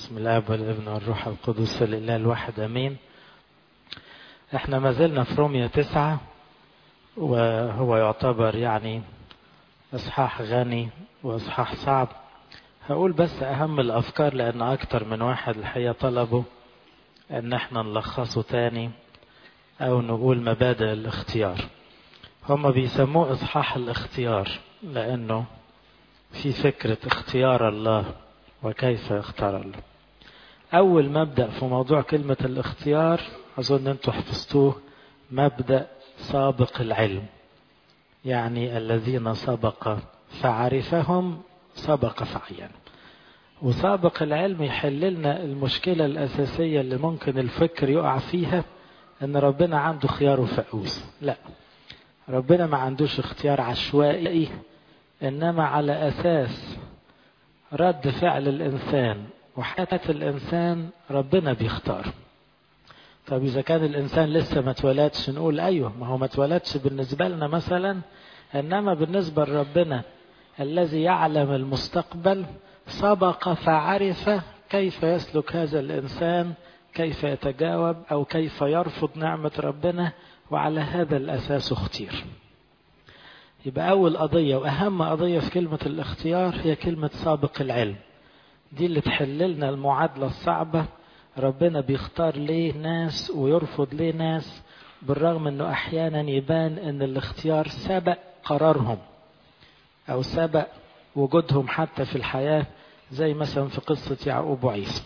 باسم الاب والابن والروح القدس الاله الواحد امين احنا ما زلنا في رومية تسعة وهو يعتبر يعني اصحاح غني واصحاح صعب هقول بس اهم الافكار لان اكتر من واحد الحقيقة طلبوا ان احنا نلخصه تاني او نقول مبادئ الاختيار هم بيسموه اصحاح الاختيار لانه في فكرة اختيار الله وكيف يختار الله أول مبدأ في موضوع كلمة الاختيار أظن أنتم حفظتوه مبدأ سابق العلم يعني الذين سبق فعرفهم سبق فعين وسابق العلم يحل لنا المشكلة الأساسية اللي ممكن الفكر يقع فيها أن ربنا عنده خيار وفقوس لا ربنا ما عندوش اختيار عشوائي إنما على أساس رد فعل الإنسان وحياة الإنسان ربنا بيختار طب إذا كان الإنسان لسه ما اتولدش نقول أيوه ما هو ما اتولدش بالنسبة لنا مثلا إنما بالنسبة لربنا الذي يعلم المستقبل سبق فعرف كيف يسلك هذا الإنسان كيف يتجاوب أو كيف يرفض نعمة ربنا وعلى هذا الأساس اختير يبقى أول قضية وأهم قضية في كلمة الاختيار هي كلمة سابق العلم دي اللي تحل لنا المعادلة الصعبة ربنا بيختار ليه ناس ويرفض ليه ناس بالرغم انه احيانا يبان ان الاختيار سبق قرارهم او سبق وجودهم حتى في الحياة زي مثلا في قصة يعقوب وعيسى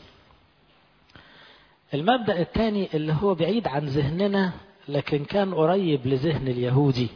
المبدأ الثاني اللي هو بعيد عن ذهننا لكن كان قريب لذهن اليهودي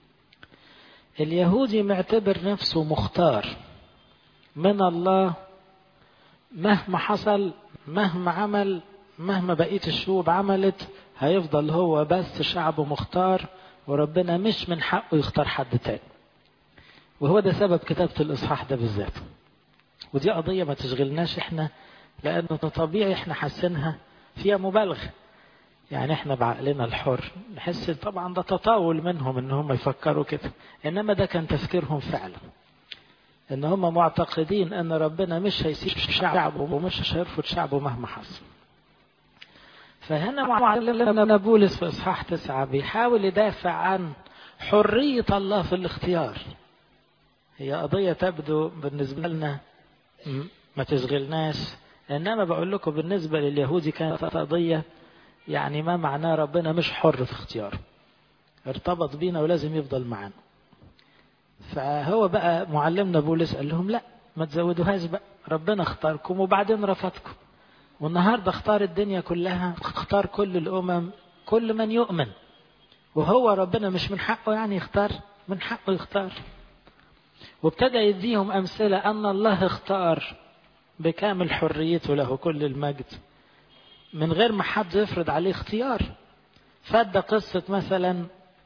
اليهودي معتبر نفسه مختار من الله مهما حصل مهما عمل مهما بقية الشعوب عملت هيفضل هو بس شعب مختار وربنا مش من حقه يختار حد تاني وهو ده سبب كتابة الإصحاح ده بالذات ودي قضية ما تشغلناش احنا لأنه طبيعي احنا حاسينها فيها مبالغة يعني احنا بعقلنا الحر نحس طبعا ده تطاول منهم ان هم يفكروا كده انما ده كان تفكيرهم فعلا ان هم معتقدين ان ربنا مش هيسيب شعبه ومش هيرفض شعبه مهما حصل فهنا معلمنا بولس في اصحاح تسعة بيحاول يدافع عن حرية الله في الاختيار هي قضية تبدو بالنسبة لنا ما تشغلناش انما بقول لكم بالنسبة لليهودي كانت قضية يعني ما معناه ربنا مش حر في اختياره ارتبط بينا ولازم يفضل معانا فهو بقى معلمنا بولس قال لهم لا ما تزودوهاش بقى ربنا اختاركم وبعدين رفضكم والنهارده اختار الدنيا كلها اختار كل الامم كل من يؤمن وهو ربنا مش من حقه يعني يختار من حقه يختار وابتدى يديهم امثله ان الله اختار بكامل حريته له كل المجد من غير ما حد يفرض عليه اختيار فادى قصة مثلا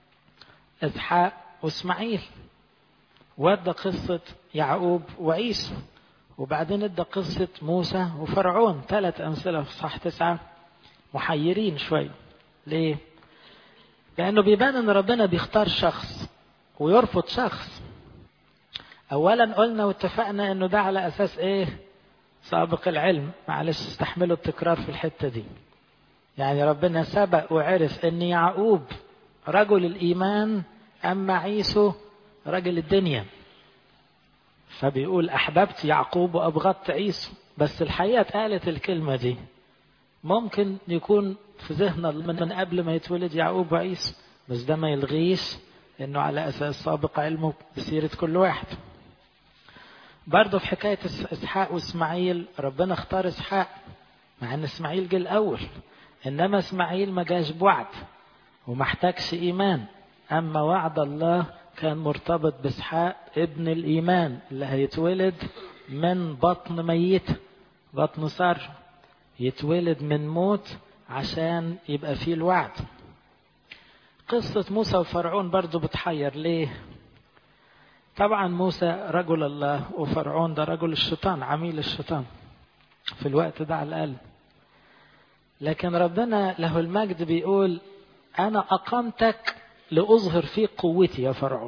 إسحاق وإسماعيل وادى قصة يعقوب وعيسى وبعدين ادى قصة موسى وفرعون ثلاث أمثلة في صح تسعة محيرين شوية ليه؟ لأنه بيبان أن ربنا بيختار شخص ويرفض شخص أولا قلنا واتفقنا أنه ده على أساس إيه؟ سابق العلم معلش استحملوا التكرار في الحتة دي يعني ربنا سبق وعرف ان يعقوب رجل الايمان اما عيسو رجل الدنيا فبيقول احببت يعقوب وابغضت عيسو بس الحقيقه اتقالت الكلمه دي ممكن يكون في ذهن من قبل ما يتولد يعقوب وعيسو بس ده ما يلغيش انه على اساس سابق علمه بسيره كل واحد برضه في حكاية إسحاق وإسماعيل ربنا اختار إسحاق مع إن إسماعيل جه الأول إنما إسماعيل ما جاش بوعد وما احتاجش إيمان أما وعد الله كان مرتبط بإسحاق ابن الإيمان اللي هيتولد من بطن ميت بطن سر يتولد من موت عشان يبقى فيه الوعد قصة موسى وفرعون برضه بتحير ليه طبعا موسى رجل الله وفرعون ده رجل الشيطان عميل الشيطان في الوقت ده على الأقل لكن ربنا له المجد بيقول أنا أقامتك لأظهر فيك قوتي يا فرعون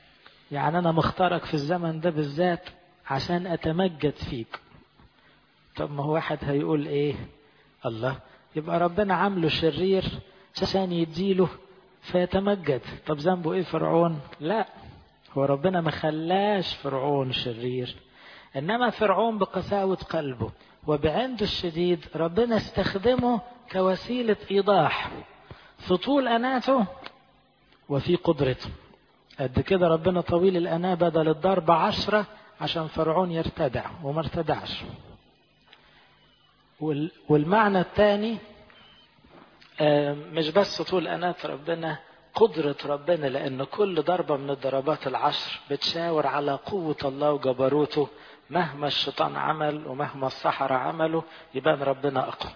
يعني أنا مختارك في الزمن ده بالذات عشان أتمجد فيك طب ما هو واحد هيقول ايه الله يبقى ربنا عامله شرير عشان يديله فيتمجد طب ذنبه ايه فرعون لا هو ربنا ما خلاش فرعون شرير انما فرعون بقساوة قلبه وبعنده الشديد ربنا استخدمه كوسيلة ايضاح في طول اناته وفي قدرته قد كده ربنا طويل الأناة بدل الضرب عشرة عشان فرعون يرتدع وما ارتدعش والمعنى الثاني مش بس طول أناة ربنا قدرة ربنا لأن كل ضربة من الضربات العشر بتشاور على قوة الله وجبروته مهما الشيطان عمل ومهما السحرة عملوا يبان ربنا أقوى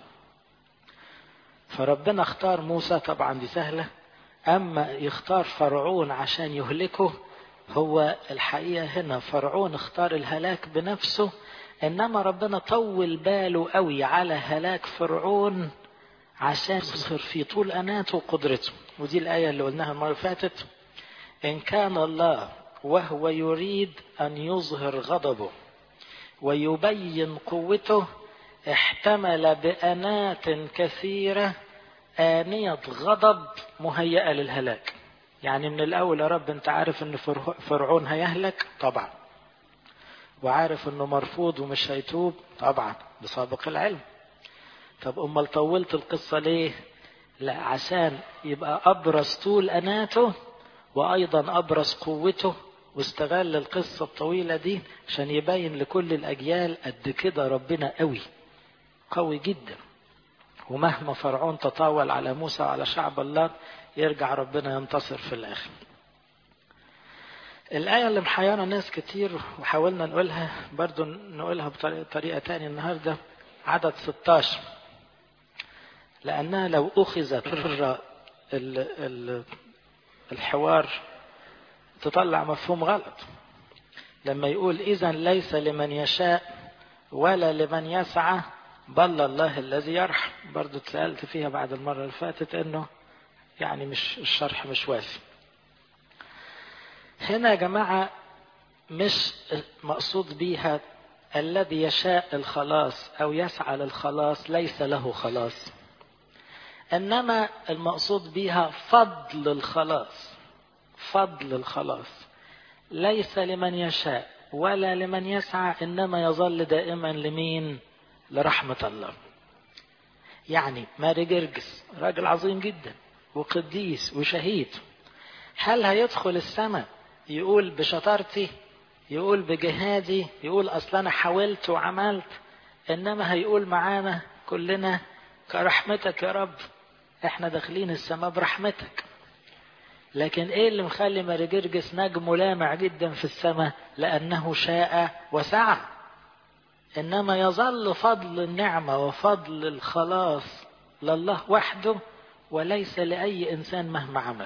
فربنا اختار موسى طبعا دي سهلة أما يختار فرعون عشان يهلكه هو الحقيقة هنا فرعون اختار الهلاك بنفسه إنما ربنا طول باله قوي على هلاك فرعون عشان يظهر في طول أناته وقدرته ودي الآية اللي قلناها المرة اللي فاتت إن كان الله وهو يريد أن يظهر غضبه ويبين قوته احتمل بأنات كثيرة آنية غضب مهيئة للهلاك يعني من الأول يا رب أنت عارف أن فرعون هيهلك طبعا وعارف أنه مرفوض ومش هيتوب طبعا بسابق العلم طب أمال طولت القصة ليه لا عشان يبقى أبرز طول أناته وأيضا أبرز قوته واستغل القصة الطويلة دي عشان يبين لكل الأجيال قد كده ربنا قوي قوي جدا ومهما فرعون تطاول على موسى وعلى شعب الله يرجع ربنا ينتصر في الآخر الآية اللي محيرة ناس كتير وحاولنا نقولها برضو نقولها بطريقة تانية النهاردة عدد 16 لأنها لو أخذت بره الحوار تطلع مفهوم غلط لما يقول إذا ليس لمن يشاء ولا لمن يسعى بل الله الذي يرحم برضو اتسألت فيها بعد المرة اللي فاتت انه يعني مش الشرح مش وافي هنا يا جماعة مش مقصود بيها الذي يشاء الخلاص او يسعى للخلاص ليس له خلاص انما المقصود بها فضل الخلاص فضل الخلاص ليس لمن يشاء ولا لمن يسعى انما يظل دائما لمين لرحمة الله يعني ماري جرجس راجل عظيم جدا وقديس وشهيد هل هيدخل السماء يقول بشطارتي يقول بجهادي يقول اصل انا حاولت وعملت انما هيقول معانا كلنا كرحمتك يا رب احنا داخلين السماء برحمتك لكن ايه اللي مخلي ماري جرجس نجم لامع جدا في السماء لانه شاء وسعى انما يظل فضل النعمه وفضل الخلاص لله وحده وليس لاي انسان مهما عمل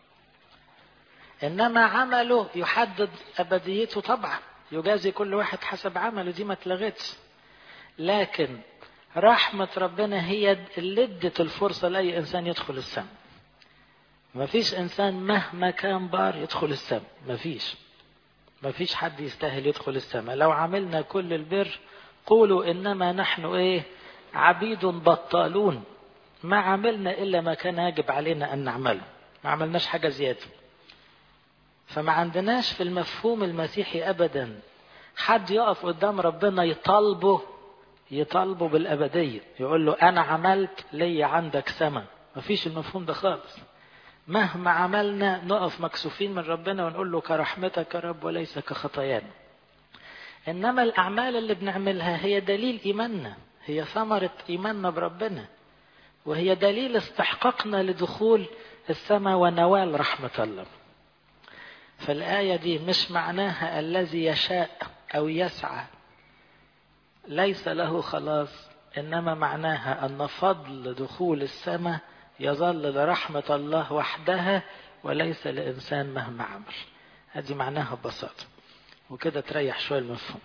انما عمله يحدد ابديته طبعا يجازي كل واحد حسب عمله دي ما اتلغتش لكن رحمة ربنا هي اللي ادت الفرصة لأي إنسان يدخل السماء ما فيش إنسان مهما كان بار يدخل السماء ما فيش ما فيش حد يستاهل يدخل السماء لو عملنا كل البر قولوا إنما نحن إيه عبيد بطالون ما عملنا إلا ما كان يجب علينا أن نعمله ما عملناش حاجة زيادة فما عندناش في المفهوم المسيحي أبدا حد يقف قدام ربنا يطالبه يطالبه بالأبدية يقول له أنا عملت لي عندك سما مفيش المفهوم ده خالص مهما عملنا نقف مكسوفين من ربنا ونقول له كرحمتك يا رب وليس كخطايانا إنما الأعمال اللي بنعملها هي دليل إيماننا هي ثمرة إيماننا بربنا وهي دليل استحقاقنا لدخول السماء ونوال رحمة الله فالآية دي مش معناها الذي يشاء أو يسعى ليس له خلاص إنما معناها أن فضل دخول السماء يظل لرحمة الله وحدها وليس لإنسان مهما عمل هذه معناها ببساطة وكده تريح شوية المفهوم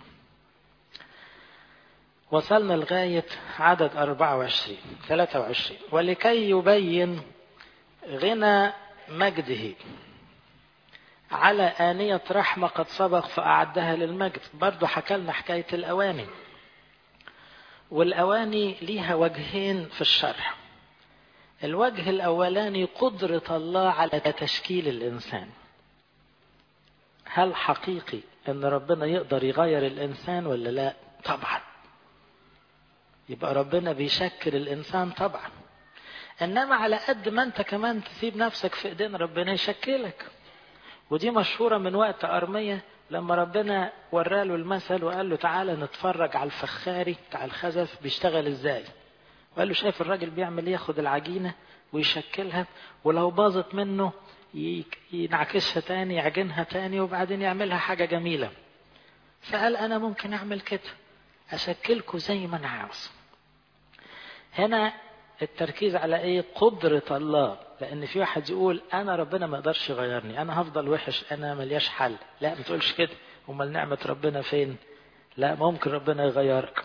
وصلنا لغاية عدد 24 23 ولكي يبين غنى مجده على آنية رحمة قد سبق فأعدها للمجد برضو حكى لنا حكاية الأواني والأواني ليها وجهين في الشرح الوجه الأولاني قدرة الله على تشكيل الإنسان هل حقيقي أن ربنا يقدر يغير الإنسان ولا لا طبعا يبقى ربنا بيشكل الإنسان طبعا إنما على قد ما أنت كمان تسيب نفسك في إيدين ربنا يشكلك ودي مشهورة من وقت أرمية لما ربنا وراله المثل وقال له تعالى نتفرج على الفخاري بتاع الخزف بيشتغل ازاي وقال له شايف الراجل بيعمل ايه ياخد العجينة ويشكلها ولو باظت منه ينعكسها تاني يعجنها تاني وبعدين يعملها حاجة جميلة فقال أنا ممكن أعمل كده أشكلكم زي ما أنا عاوز هنا التركيز على ايه قدرة الله لان في واحد يقول انا ربنا ما يقدرش يغيرني انا هفضل وحش انا ملياش حل لا ما تقولش كده امال نعمة ربنا فين لا ممكن ربنا يغيرك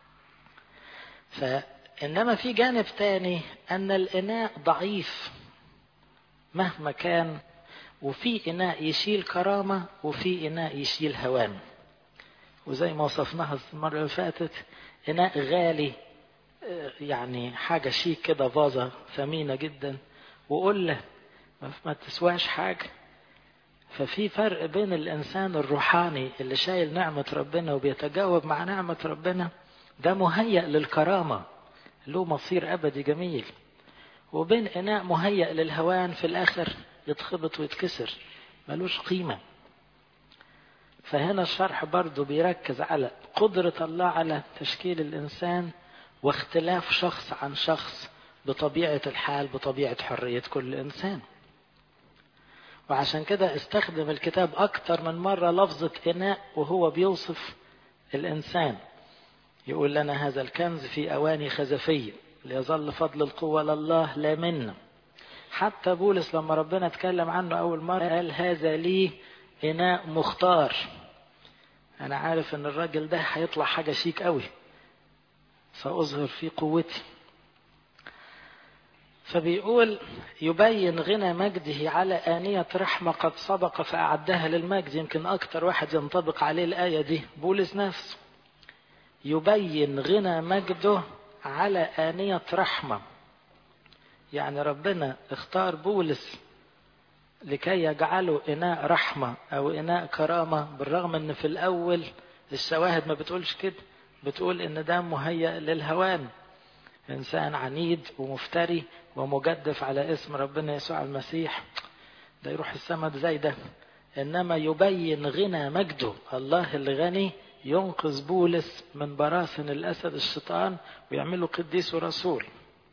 فانما في جانب تاني ان الاناء ضعيف مهما كان وفي اناء يشيل كرامة وفي اناء يشيل هوان وزي ما وصفناها المرة اللي فاتت اناء غالي يعني حاجة شيك كده فازة ثمينة جدا وقلة ما تسواش حاجة ففي فرق بين الإنسان الروحاني اللي شايل نعمة ربنا وبيتجاوب مع نعمة ربنا ده مهيأ للكرامة له مصير أبدي جميل وبين إناء مهيأ للهوان في الآخر يتخبط ويتكسر ملوش قيمة فهنا الشرح برضو بيركز على قدرة الله على تشكيل الإنسان واختلاف شخص عن شخص بطبيعة الحال بطبيعة حرية كل إنسان وعشان كده استخدم الكتاب أكتر من مرة لفظة إناء وهو بيوصف الإنسان يقول لنا هذا الكنز في أواني خزفية ليظل فضل القوة لله لا منا حتى بولس لما ربنا اتكلم عنه أول مرة قال هذا لي إناء مختار أنا عارف إن الراجل ده هيطلع حاجة شيك قوي سأظهر في قوتي فبيقول يبين غنى مجده على آنية رحمة قد سبق فأعدها للمجد يمكن أكتر واحد ينطبق عليه الآية دي بولس نفسه يبين غنى مجده على آنية رحمة يعني ربنا اختار بولس لكي يجعله إناء رحمة أو إناء كرامة بالرغم أن في الأول الشواهد ما بتقولش كده بتقول ان ده مهيأ للهوان انسان عنيد ومفتري ومجدف على اسم ربنا يسوع المسيح ده يروح السماء زي ده انما يبين غنى مجده الله الغني ينقذ بولس من براثن الاسد الشيطان ويعمله قديس ورسول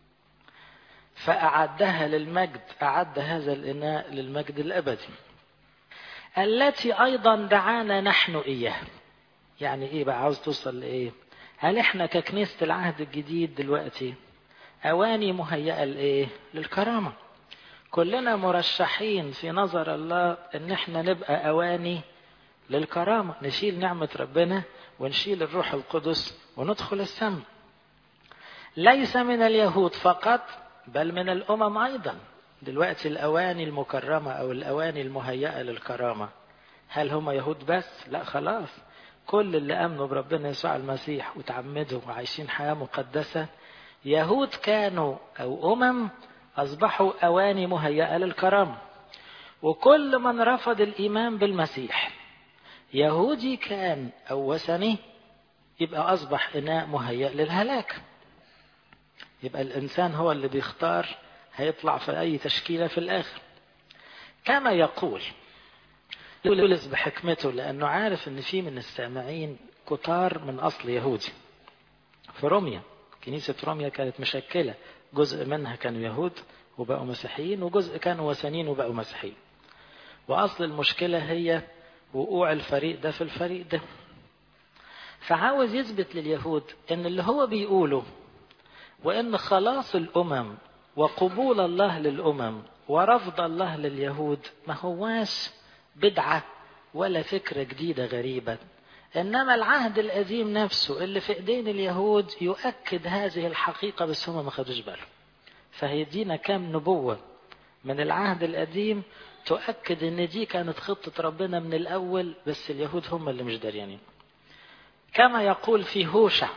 فأعدها للمجد أعد هذا الإناء للمجد الأبدي التي أيضا دعانا نحن إياه يعني ايه بقى عاوز توصل لايه هل احنا ككنيسة العهد الجديد دلوقتي اواني مهيئة لايه للكرامة كلنا مرشحين في نظر الله ان احنا نبقى اواني للكرامة نشيل نعمة ربنا ونشيل الروح القدس وندخل السماء ليس من اليهود فقط بل من الامم ايضا دلوقتي الاواني المكرمة او الاواني المهيئة للكرامة هل هم يهود بس لا خلاص كل اللي امنوا بربنا يسوع المسيح وتعمدوا وعايشين حياه مقدسه يهود كانوا او امم اصبحوا اواني مهيئه للكرامه وكل من رفض الايمان بالمسيح يهودي كان او وثني يبقى اصبح اناء مهيئ للهلاك يبقى الانسان هو اللي بيختار هيطلع في اي تشكيله في الاخر كما يقول يولس بحكمته لأنه عارف أن في من السامعين كتار من أصل يهودي في روميا كنيسة روميا كانت مشكلة جزء منها كانوا يهود وبقوا مسيحيين وجزء كانوا وثنيين وبقوا مسيحيين وأصل المشكلة هي وقوع الفريق ده في الفريق ده فعاوز يثبت لليهود ان اللي هو بيقوله وان خلاص الامم وقبول الله للامم ورفض الله لليهود ما هواش بدعة ولا فكرة جديدة غريبة إنما العهد القديم نفسه اللي في إيدين اليهود يؤكد هذه الحقيقة بس هم ما خدوش بالهم فهيدينا كام نبوة من العهد القديم تؤكد إن دي كانت خطة ربنا من الأول بس اليهود هم اللي مش داريانين كما يقول في هوشع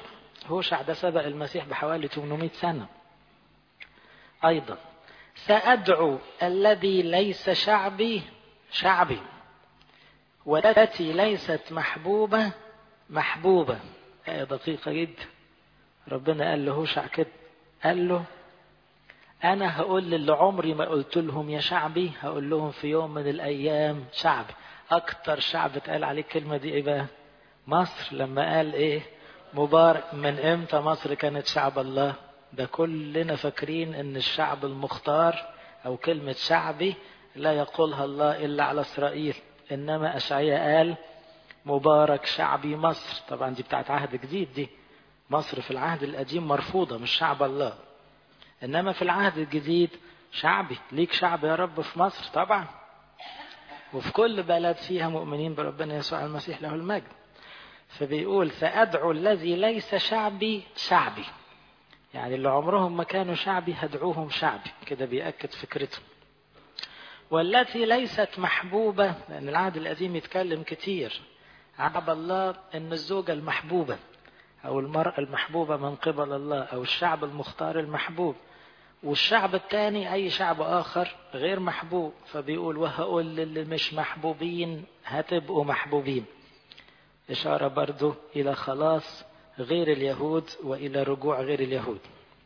هوشع ده سبق المسيح بحوالي 800 سنة أيضا سأدعو الذي ليس شعبي شعبي والتي ليست محبوبة محبوبة آية دقيقة جدا ربنا قال له هوشع كده قال له أنا هقول للي عمري ما قلت لهم يا شعبي هقول لهم في يوم من الأيام شعبي أكتر شعب اتقال عليه الكلمة دي إيه بقى؟ مصر لما قال إيه؟ مبارك من إمتى مصر كانت شعب الله؟ ده كلنا فاكرين إن الشعب المختار أو كلمة شعبي لا يقولها الله إلا على إسرائيل إنما أشعياء قال مبارك شعبي مصر طبعا دي بتاعت عهد جديد دي مصر في العهد القديم مرفوضة مش شعب الله إنما في العهد الجديد شعبي ليك شعب يا رب في مصر طبعا وفي كل بلد فيها مؤمنين بربنا يسوع المسيح له المجد فبيقول سأدعو الذي ليس شعبي شعبي يعني اللي عمرهم ما كانوا شعبي هدعوهم شعبي كده بيأكد فكرته والتي ليست محبوبة لأن العهد القديم يتكلم كتير عب الله أن الزوجة المحبوبة أو المرأة المحبوبة من قبل الله أو الشعب المختار المحبوب والشعب الثاني أي شعب آخر غير محبوب فبيقول وهقول للي مش محبوبين هتبقوا محبوبين إشارة برضو إلى خلاص غير اليهود وإلى رجوع غير اليهود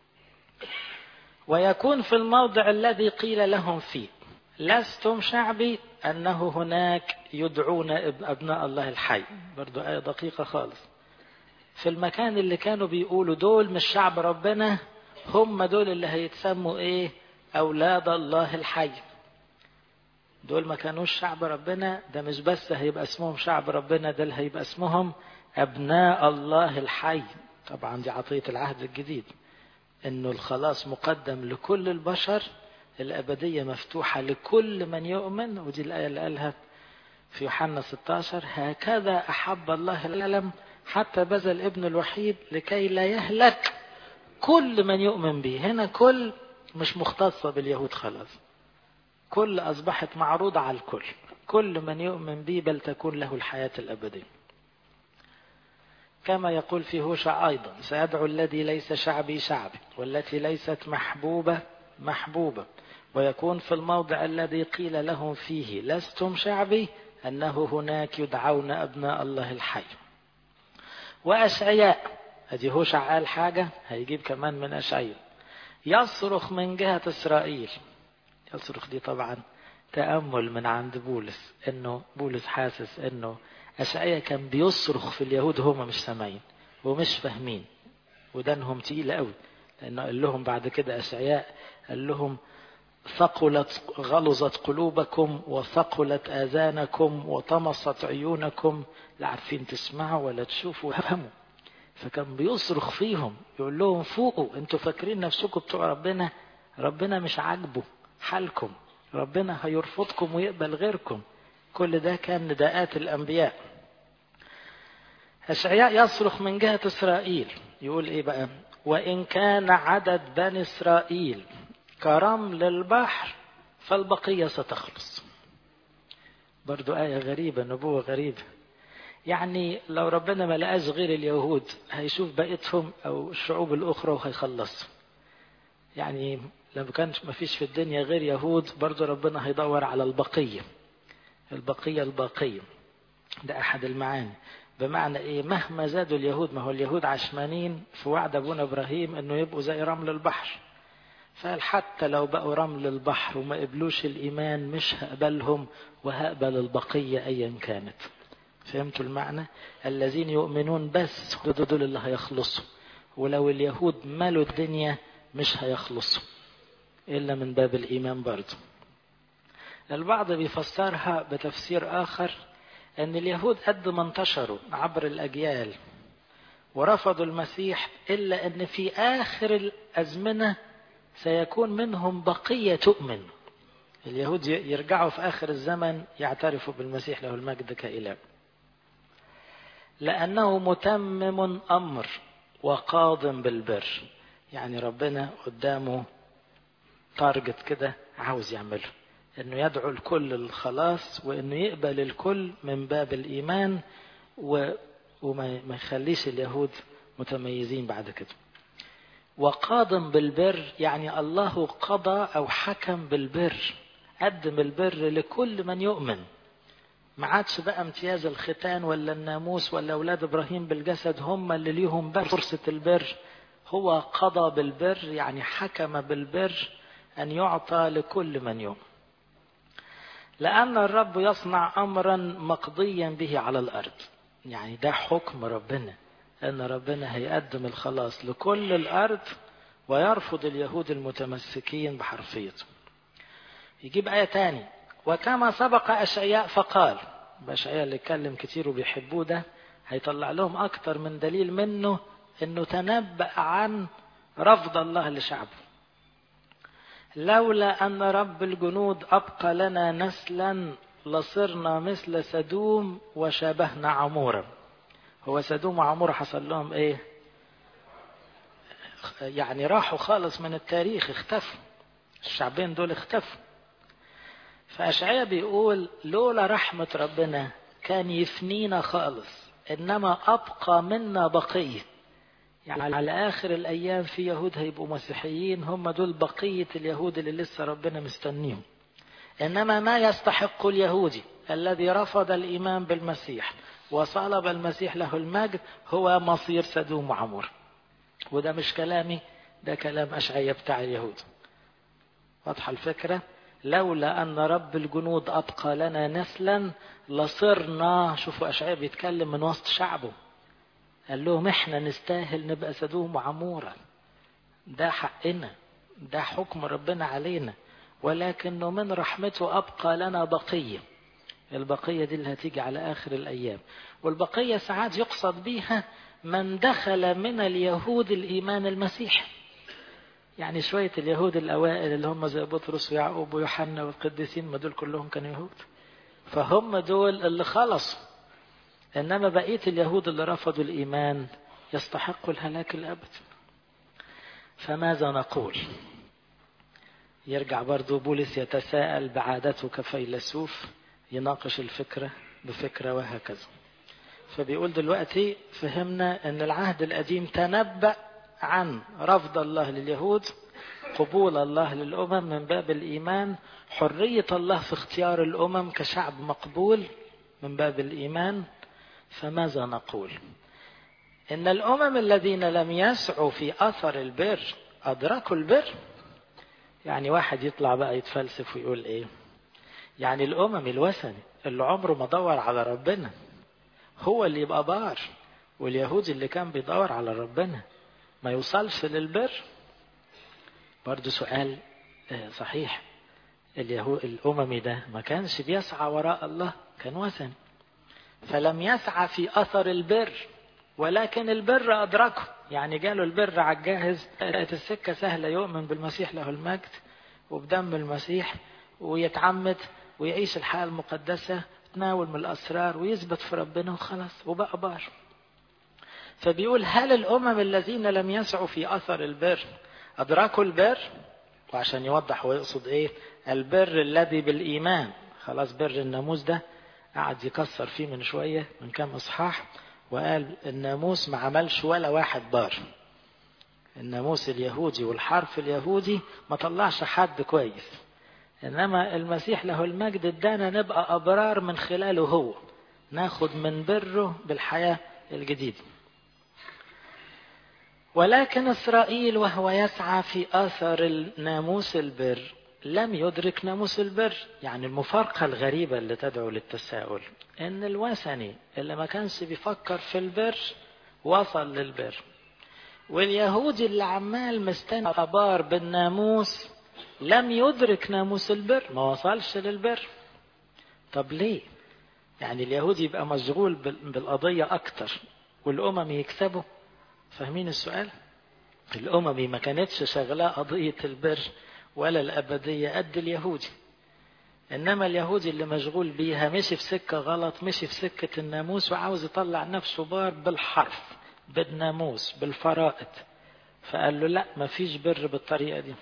ويكون في الموضع الذي قيل لهم فيه لستم شعبي أنه هناك يدعون أبناء الله الحي برضو آية دقيقة خالص في المكان اللي كانوا بيقولوا دول مش شعب ربنا هم دول اللي هيتسموا ايه اولاد الله الحي دول ما كانوش شعب ربنا ده مش بس هيبقى اسمهم شعب ربنا ده اللي هيبقى اسمهم ابناء الله الحي طبعا دي عطية العهد الجديد انه الخلاص مقدم لكل البشر الابدية مفتوحة لكل من يؤمن ودي الاية اللي قالها في يوحنا 16 هكذا احب الله العالم حتى بذل ابن الوحيد لكي لا يهلك كل من يؤمن به هنا كل مش مختصة باليهود خلاص كل أصبحت معروضة على الكل كل من يؤمن به بل تكون له الحياة الأبدية كما يقول في هوشع أيضا سأدعو الذي ليس شعبي شعبي والتي ليست محبوبة محبوبة ويكون في الموضع الذي قيل لهم فيه لستم شعبي أنه هناك يدعون أبناء الله الحي وأشعياء ادي هوشع قال حاجة هيجيب كمان من أشعياء يصرخ من جهة إسرائيل يصرخ دي طبعا تأمل من عند بولس انه بولس حاسس انه أشعياء كان بيصرخ في اليهود هم مش سامعين ومش فاهمين ودانهم تقيلة قوي لأنه قال لهم بعد كده أشعياء قال لهم ثقلت غلظت قلوبكم وثقلت آذانكم وطمست عيونكم لا عارفين تسمعوا ولا تشوفوا وفهموا فكان بيصرخ فيهم يقول لهم فوقوا انتوا فاكرين نفسكم بتوع ربنا ربنا مش عاجبه حالكم ربنا هيرفضكم ويقبل غيركم كل ده كان نداءات الأنبياء أشعياء يصرخ من جهة إسرائيل يقول إيه بقى وإن كان عدد بني إسرائيل كرمل البحر فالبقية ستخلص برضو آية غريبة نبوة غريبة يعني لو ربنا ما لقاش غير اليهود هيشوف بقيتهم أو الشعوب الأخرى وهيخلصهم يعني لو كانش ما فيش في الدنيا غير يهود برضو ربنا هيدور على البقية البقية الباقية ده أحد المعاني بمعنى إيه مهما زادوا اليهود ما هو اليهود عشمانين في وعد أبونا إبراهيم إنه يبقوا زي رمل البحر فقال حتى لو بقوا رمل البحر وما قبلوش الإيمان مش هقبلهم وهقبل البقية أيا كانت فهمتوا المعنى الذين يؤمنون بس دول اللي هيخلصوا ولو اليهود مالوا الدنيا مش هيخلصوا إلا من باب الإيمان برضه البعض بيفسرها بتفسير آخر أن اليهود قد ما انتشروا عبر الأجيال ورفضوا المسيح إلا أن في آخر الأزمنة سيكون منهم بقية تؤمن اليهود يرجعوا في آخر الزمن يعترفوا بالمسيح له المجد كإله لأنه متمم أمر وقاض بالبر يعني ربنا قدامه تارجت كده عاوز يعمله انه يدعو الكل للخلاص وانه يقبل الكل من باب الايمان و... وما ما يخليش اليهود متميزين بعد كده وقاض بالبر يعني الله قضى أو حكم بالبر قدم البر لكل من يؤمن ما عادش بقى امتياز الختان ولا الناموس ولا أولاد إبراهيم بالجسد هم اللي ليهم بر فرصة البر هو قضى بالبر يعني حكم بالبر أن يعطى لكل من يؤمن لأن الرب يصنع أمرا مقضيا به على الأرض يعني ده حكم ربنا أن ربنا هيقدم الخلاص لكل الأرض ويرفض اليهود المتمسكين بحرفيته يجيب آية تاني وكما سبق أشعياء فقال بأشعياء اللي اتكلم كتير وبيحبوه ده هيطلع لهم أكتر من دليل منه أنه تنبأ عن رفض الله لشعبه لولا أن رب الجنود أبقى لنا نسلا لصرنا مثل سدوم وشابهنا عمورا هو سدوم وعمورة حصل لهم ايه يعني راحوا خالص من التاريخ اختفوا الشعبين دول اختفوا فأشعياء بيقول لولا رحمة ربنا كان يفنينا خالص إنما أبقى منا بقية يعني على آخر الأيام في يهود هيبقوا مسيحيين هم دول بقية اليهود اللي لسه ربنا مستنيهم إنما ما يستحق اليهودي الذي رفض الإيمان بالمسيح وصلب المسيح له المجد هو مصير سدوم وعمور وده مش كلامي ده كلام أشعية بتاع اليهود واضحة الفكرة لولا أن رب الجنود أبقى لنا نسلا لصرنا شوفوا أشعية بيتكلم من وسط شعبه قال لهم احنا نستاهل نبقى سدوم وعمورة ده حقنا ده حكم ربنا علينا ولكنه من رحمته أبقى لنا بقية البقية دي اللي هتيجي على آخر الأيام والبقية ساعات يقصد بيها من دخل من اليهود الإيمان المسيحي يعني شوية اليهود الأوائل اللي هم زي بطرس ويعقوب ويوحنا والقديسين ما دول كلهم كانوا يهود فهم دول اللي خلصوا إنما بقية اليهود اللي رفضوا الإيمان يستحقوا الهلاك الأبد فماذا نقول يرجع برضو بولس يتساءل بعادته كفيلسوف يناقش الفكرة بفكرة وهكذا فبيقول دلوقتي فهمنا أن العهد القديم تنبأ عن رفض الله لليهود قبول الله للأمم من باب الإيمان حرية الله في اختيار الأمم كشعب مقبول من باب الإيمان فماذا نقول إن الأمم الذين لم يسعوا في أثر البر أدركوا البر يعني واحد يطلع بقى يتفلسف ويقول إيه يعني الأمم الوثني اللي عمره ما دور على ربنا هو اللي يبقى بار واليهودي اللي كان بيدور على ربنا ما يوصلش للبر برضه سؤال صحيح اليهود الأممي ده ما كانش بيسعى وراء الله كان وثني فلم يسعى في أثر البر ولكن البر أدركه يعني جاله البر على الجاهز لقت السكة سهلة يؤمن بالمسيح له المجد وبدم المسيح ويتعمد ويعيش الحياة المقدسة يتناول من الأسرار ويثبت في ربنا وخلاص وبقى بار فبيقول هل الأمم الذين لم يسعوا في أثر البر أدركوا البر وعشان يوضح ويقصد إيه البر الذي بالإيمان خلاص بر الناموس ده قعد يكسر فيه من شوية من كام إصحاح وقال الناموس ما عملش ولا واحد بار الناموس اليهودي والحرف اليهودي ما طلعش حد كويس إنما المسيح له المجد ادانا نبقى أبرار من خلاله هو ناخد من بره بالحياة الجديدة ولكن إسرائيل وهو يسعى في أثر ناموس البر لم يدرك ناموس البر يعني المفارقة الغريبة اللي تدعو للتساؤل إن الوثني اللي ما كانش بيفكر في البر وصل للبر واليهودي اللي عمال مستنى أبار بالناموس لم يدرك ناموس البر ما وصلش للبر طب ليه يعني اليهودي يبقى مشغول بالقضية أكتر والأمم يكسبوا فاهمين السؤال الأممي ما كانتش شغلاه قضية البر ولا الأبدية قد اليهودي إنما اليهودي اللي مشغول بيها مشي في سكة غلط مشي في سكة الناموس وعاوز يطلع نفسه بار بالحرف بالناموس بالفرائض فقال له لا ما فيش بر بالطريقة دي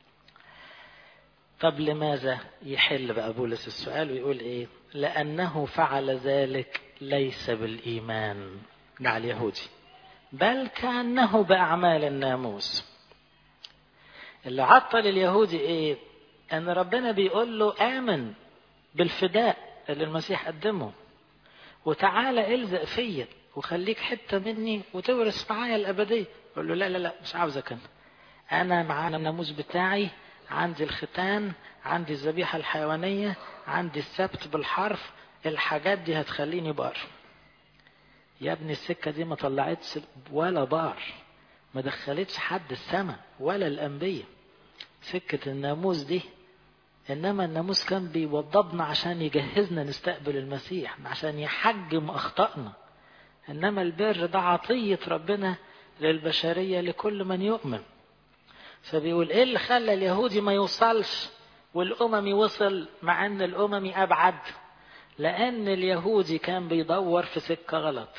طب لماذا يحل بقى بولس السؤال ويقول ايه لأنه فعل ذلك ليس بالإيمان ده على اليهودي بل كأنه بأعمال الناموس اللي عطل اليهودي ايه ان ربنا بيقول له امن بالفداء اللي المسيح قدمه وتعالى الزق فيا وخليك حته مني وتورث معايا الابديه يقول له لا لا لا مش عاوزك انا انا معانا الناموس بتاعي عندي الختان عندي الذبيحه الحيوانيه عندي السبت بالحرف الحاجات دي هتخليني بار يا ابني السكه دي ما طلعتش ولا بار ما دخلتش حد السماء ولا الانبياء سكه الناموس دي انما الناموس كان بيوضبنا عشان يجهزنا نستقبل المسيح عشان يحجم اخطائنا انما البر ده عطيه ربنا للبشريه لكل من يؤمن فبيقول ايه اللي خلى اليهودي ما يوصلش والاممي وصل مع ان الاممي ابعد لان اليهودي كان بيدور في سكه غلط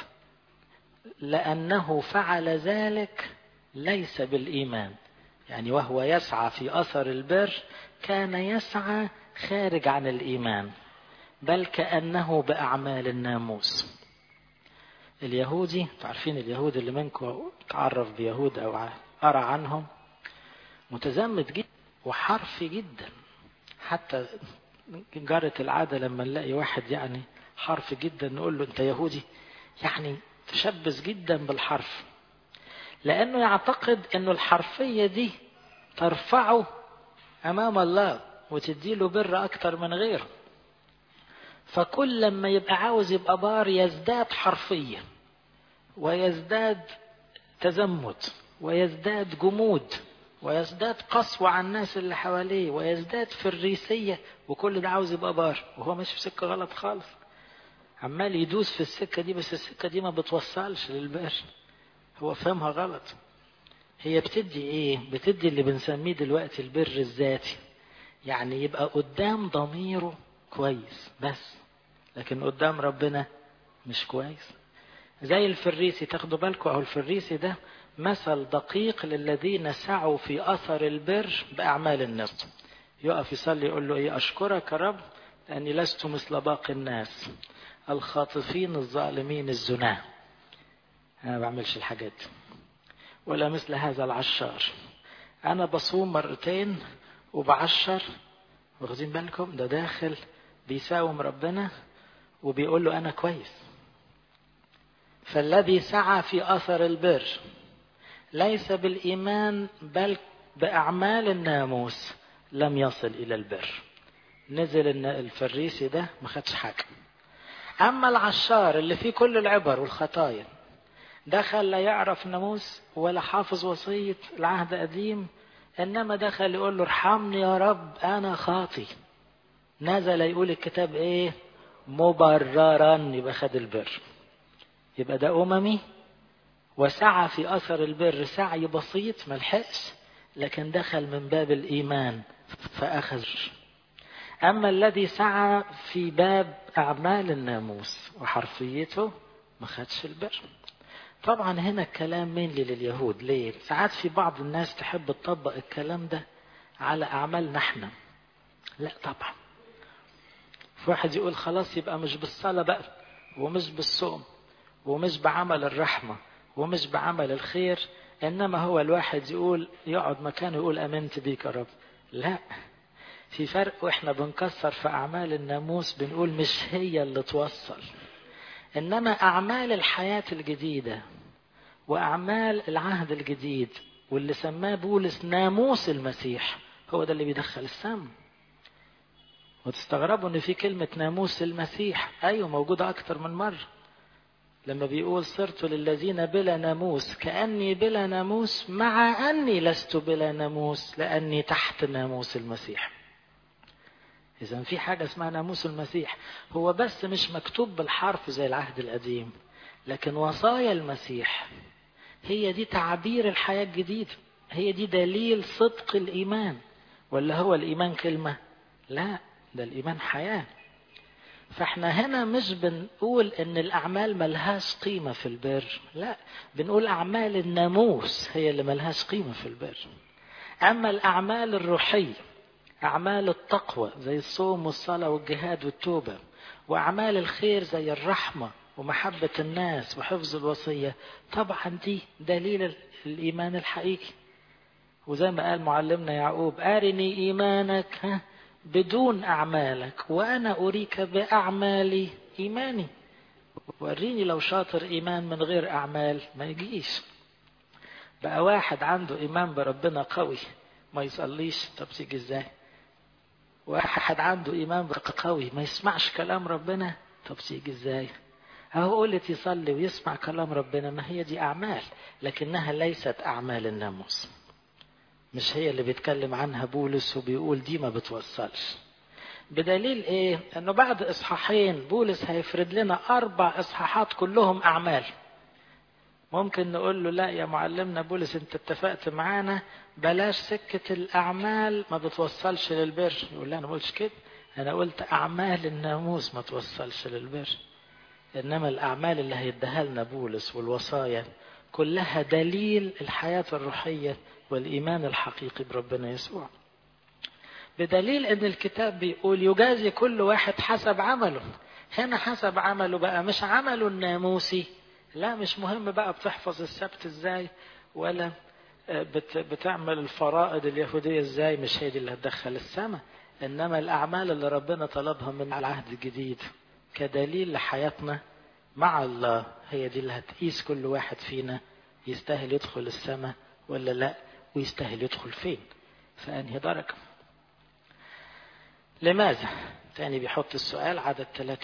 لانه فعل ذلك ليس بالايمان يعني وهو يسعى في اثر البر كان يسعى خارج عن الايمان بل كانه باعمال الناموس اليهودي تعرفين اليهود اللي منكم تعرف بيهود او قرا عنهم متزمت جدا وحرفي جدا حتى جرت العاده لما نلاقي واحد يعني حرفي جدا نقول له انت يهودي يعني تشبث جدا بالحرف لانه يعتقد انه الحرفيه دي ترفعه امام الله وتديله بر اكتر من غيره فكل لما يبقى عاوز يبقى بار يزداد حرفيه ويزداد تزمت ويزداد جمود ويزداد قسوة على الناس اللي حواليه ويزداد فريسية وكل ده عاوز يبقى بار وهو ماشي في سكة غلط خالص عمال يدوس في السكة دي بس السكة دي ما بتوصلش للبر هو فهمها غلط هي بتدي ايه بتدي اللي بنسميه دلوقتي البر الذاتي يعني يبقى قدام ضميره كويس بس لكن قدام ربنا مش كويس زي الفريسي تاخدوا بالكم اهو الفريسي ده مثل دقيق للذين سعوا في اثر البر باعمال النفس يقف يصلي يقول له ايه اشكرك يا رب لاني لست مثل باقي الناس الخاطفين الظالمين الزناه انا ما بعملش الحاجات دي ولا مثل هذا العشار انا بصوم مرتين وبعشر واخدين بالكم ده داخل بيساوم ربنا وبيقول له انا كويس فالذي سعى في اثر البر ليس بالايمان بل باعمال الناموس لم يصل الى البر نزل الفريسي ده ما خدش حاجه اما العشار اللي فيه كل العبر والخطايا دخل لا يعرف ناموس ولا حافظ وصيه العهد القديم انما دخل يقول له ارحمني يا رب انا خاطي نزل يقول الكتاب ايه مبررا يبقى خد البر يبقى ده اممي وسعى في اثر البر سعي بسيط ملحقش لكن دخل من باب الايمان فاخذ اما الذي سعى في باب اعمال الناموس وحرفيته ما خدش البر طبعا هنا الكلام مين لليهود ليه ساعات في بعض الناس تحب تطبق الكلام ده على اعمالنا احنا لا طبعا في واحد يقول خلاص يبقى مش بالصلاة بقى ومش بالصوم ومش بعمل الرحمة ومش بعمل الخير إنما هو الواحد يقول يقعد مكانه يقول أمنت بيك يا رب لا في فرق وإحنا بنكسر في أعمال الناموس بنقول مش هي اللي توصل إنما أعمال الحياة الجديدة وأعمال العهد الجديد واللي سماه بولس ناموس المسيح هو ده اللي بيدخل السم وتستغربوا ان في كلمة ناموس المسيح ايوه موجودة اكتر من مرة لما بيقول صرت للذين بلا ناموس كأني بلا ناموس مع أني لست بلا ناموس لأني تحت ناموس المسيح إذا في حاجة اسمها ناموس المسيح هو بس مش مكتوب بالحرف زي العهد القديم لكن وصايا المسيح هي دي تعبير الحياة الجديدة هي دي دليل صدق الإيمان ولا هو الإيمان كلمة لا ده الإيمان حياة فاحنا هنا مش بنقول ان الاعمال ملهاش قيمة في البر لا بنقول اعمال الناموس هي اللي ملهاش قيمة في البر اما الاعمال الروحية اعمال التقوى زي الصوم والصلاة والجهاد والتوبة واعمال الخير زي الرحمة ومحبة الناس وحفظ الوصية طبعا دي دليل الإيمان الحقيقي وزي ما قال معلمنا يعقوب أرني إيمانك ها بدون أعمالك وأنا أريك بأعمالي إيماني وريني لو شاطر إيمان من غير أعمال ما يجيش بقى واحد عنده إيمان بربنا قوي ما يصليش طب تيجي إزاي واحد عنده إيمان قوي ما يسمعش كلام ربنا طب تيجي إزاي أهو قلت يصلي ويسمع كلام ربنا ما هي دي أعمال لكنها ليست أعمال الناموس مش هي اللي بيتكلم عنها بولس وبيقول دي ما بتوصلش بدليل ايه انه بعد اصحاحين بولس هيفرد لنا اربع اصحاحات كلهم اعمال ممكن نقول له لا يا معلمنا بولس انت اتفقت معانا بلاش سكة الاعمال ما بتوصلش للبر يقول لا انا ما قلتش كده انا قلت اعمال الناموس ما توصلش للبر انما الاعمال اللي هيديها لنا بولس والوصايا كلها دليل الحياة الروحية والإيمان الحقيقي بربنا يسوع بدليل ان الكتاب بيقول يجازي كل واحد حسب عمله هنا حسب عمله بقى مش عمله الناموسي لا مش مهم بقى بتحفظ السبت ازاي ولا بت بتعمل الفرائض اليهودية ازاي مش هي دي اللي هتدخل السماء انما الاعمال اللي ربنا طلبها من العهد الجديد كدليل لحياتنا مع الله هي دي اللي هتقيس كل واحد فينا يستاهل يدخل السماء ولا لا ويستاهل يدخل فين في انهي درجه لماذا؟ تاني بيحط السؤال عدد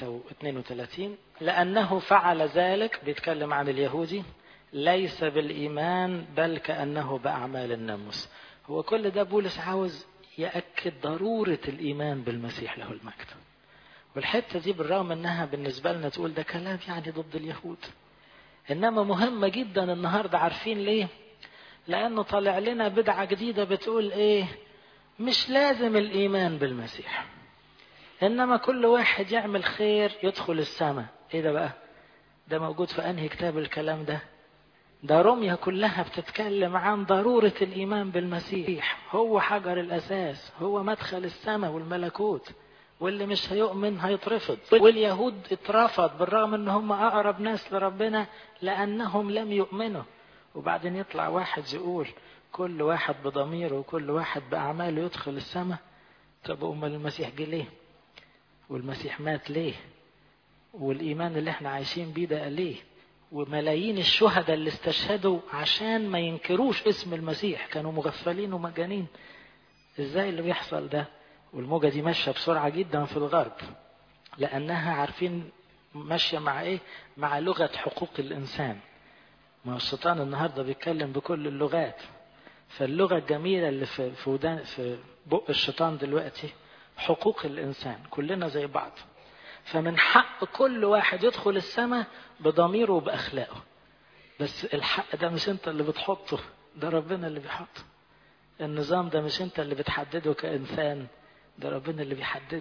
32 لأنه فعل ذلك بيتكلم عن اليهودي ليس بالإيمان بل كأنه بأعمال الناموس هو كل ده بولس عاوز يأكد ضرورة الإيمان بالمسيح له المجد والحتة دي بالرغم أنها بالنسبة لنا تقول ده كلام يعني ضد اليهود إنما مهمة جدا النهاردة عارفين ليه لأنه طالع لنا بدعة جديدة بتقول إيه مش لازم الإيمان بالمسيح إنما كل واحد يعمل خير يدخل السماء إيه ده بقى ده موجود في أنهي كتاب الكلام ده ده رمية كلها بتتكلم عن ضرورة الإيمان بالمسيح هو حجر الأساس هو مدخل السماء والملكوت واللي مش هيؤمن هيترفض واليهود اترفض بالرغم ان هم اقرب ناس لربنا لانهم لم يؤمنوا وبعدين يطلع واحد يقول كل واحد بضميره وكل واحد بأعماله يدخل السماء طب أمال المسيح جه ليه والمسيح مات ليه والإيمان اللي احنا عايشين بيه ده ليه وملايين الشهداء اللي استشهدوا عشان ما ينكروش اسم المسيح كانوا مغفلين ومجانين ازاي اللي بيحصل ده والموجة دي ماشية بسرعة جدا في الغرب لأنها عارفين ماشية مع ايه مع لغة حقوق الإنسان ما الشيطان النهارده بيتكلم بكل اللغات فاللغة الجميلة اللي في في ودان في بق الشيطان دلوقتي حقوق الإنسان كلنا زي بعض فمن حق كل واحد يدخل السماء بضميره وبأخلاقه بس الحق ده مش انت اللي بتحطه ده ربنا اللي بيحطه النظام ده مش انت اللي بتحدده كإنسان ده ربنا اللي بيحدده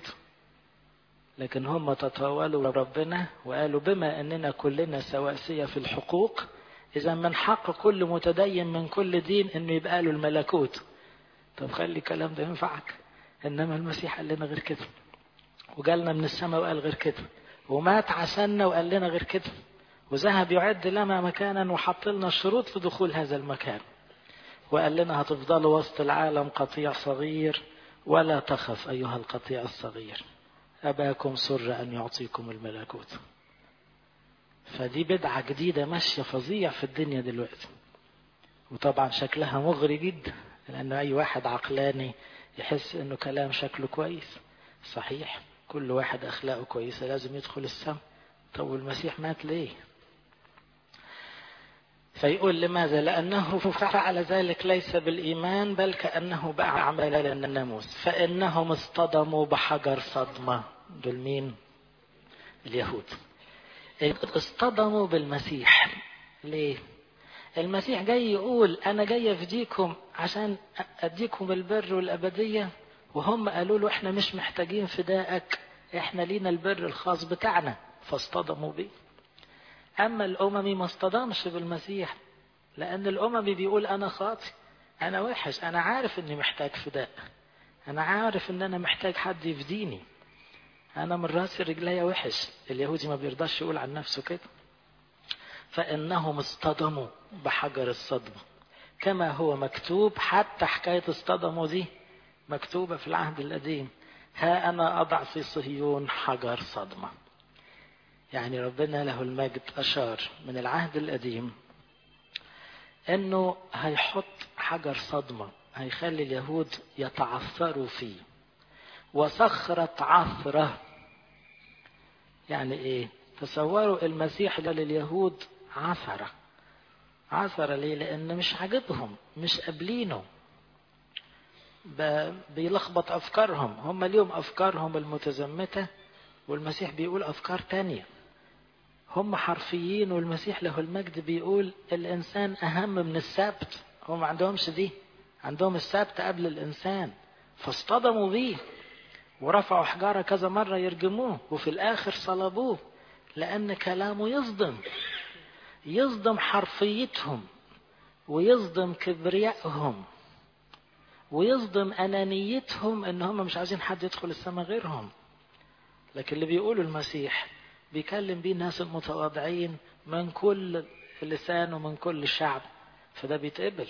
لكن هم تطاولوا ربنا وقالوا بما اننا كلنا سواسية في الحقوق إذا من حق كل متدين من كل دين إنه يبقى له الملكوت. طب خلي الكلام ده ينفعك. إنما المسيح قال لنا غير كده. وجالنا من السماء وقال غير كده. ومات عشاننا وقال لنا غير كده. وذهب يعد لنا مكانا وحط لنا الشروط لدخول هذا المكان. وقال لنا هتفضلوا وسط العالم قطيع صغير ولا تخف أيها القطيع الصغير. أباكم سر أن يعطيكم الملكوت. فدي بدعة جديدة ماشية فظيع في الدنيا دلوقتي وطبعا شكلها مغري جدا لأن أي واحد عقلاني يحس إنه كلام شكله كويس صحيح كل واحد أخلاقه كويسة لازم يدخل السم طب والمسيح مات ليه فيقول لماذا لأنه فعل ذلك ليس بالإيمان بل كأنه بأعمال الناموس فإنهم اصطدموا بحجر صدمة دول مين اليهود اصطدموا بالمسيح ليه المسيح جاي يقول انا جاي افديكم عشان اديكم البر والابديه وهم قالوا له احنا مش محتاجين فدائك احنا لينا البر الخاص بتاعنا فاصطدموا بيه اما الاممي ما اصطدمش بالمسيح لان الاممي بيقول انا خاطي انا وحش انا عارف اني محتاج فداء انا عارف ان انا محتاج حد يفديني أنا من راسي رجليا وحش اليهودي ما بيرضاش يقول عن نفسه كده فإنهم اصطدموا بحجر الصدمة كما هو مكتوب حتى حكاية اصطدموا دي مكتوبة في العهد القديم ها أنا أضع في صهيون حجر صدمة يعني ربنا له المجد أشار من العهد القديم أنه هيحط حجر صدمة هيخلي اليهود يتعثروا فيه وصخرة عثرة يعني إيه تصوروا المسيح ده لليهود عثرة عثرة ليه لأن مش عاجبهم مش قابلينه بيلخبط أفكارهم هم اليوم أفكارهم المتزمتة والمسيح بيقول أفكار تانية هم حرفيين والمسيح له المجد بيقول الإنسان أهم من السبت هم ما عندهمش دي عندهم السبت قبل الإنسان فاصطدموا بيه ورفعوا حجارة كذا مرة يرجموه وفي الآخر صلبوه لأن كلامه يصدم يصدم حرفيتهم ويصدم كبريائهم ويصدم أنانيتهم إن هم مش عايزين حد يدخل السماء غيرهم لكن اللي بيقوله المسيح بيكلم بيه الناس المتواضعين من كل لسان ومن كل شعب فده بيتقبل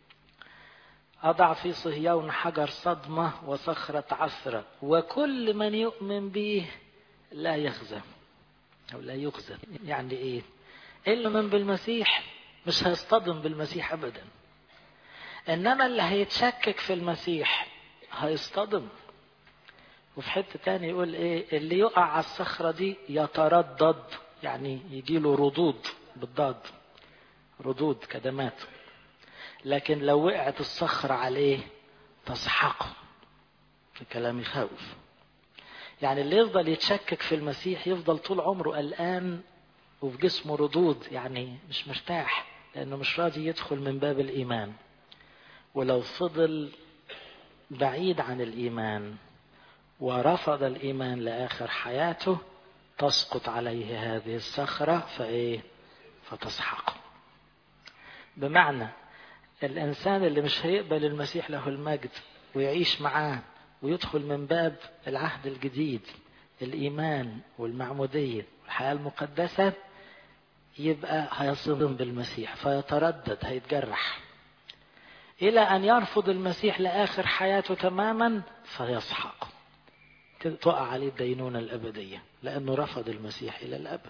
أضع في صهيون حجر صدمة وصخرة عثرة وكل من يؤمن به لا يخزى أو لا يخزى يعني إيه اللي من بالمسيح مش هيصطدم بالمسيح أبدا إنما اللي هيتشكك في المسيح هيصطدم وفي حتة تاني يقول إيه اللي يقع على الصخرة دي يتردد يعني يجيله ردود بالضاد ردود كدمات لكن لو وقعت الصخرة عليه تسحقه في كلام يخوف يعني اللي يفضل يتشكك في المسيح يفضل طول عمره قلقان وفي جسمه ردود يعني مش مرتاح لأنه مش راضي يدخل من باب الإيمان ولو فضل بعيد عن الإيمان ورفض الإيمان لآخر حياته تسقط عليه هذه الصخرة فإيه فتسحقه بمعنى الإنسان اللي مش هيقبل المسيح له المجد ويعيش معاه ويدخل من باب العهد الجديد الإيمان والمعمودية والحياة المقدسة يبقى هيصدم بالمسيح فيتردد هيتجرح إلى أن يرفض المسيح لآخر حياته تماما فيسحق تقع عليه الدينونة الأبدية لأنه رفض المسيح إلى الأبد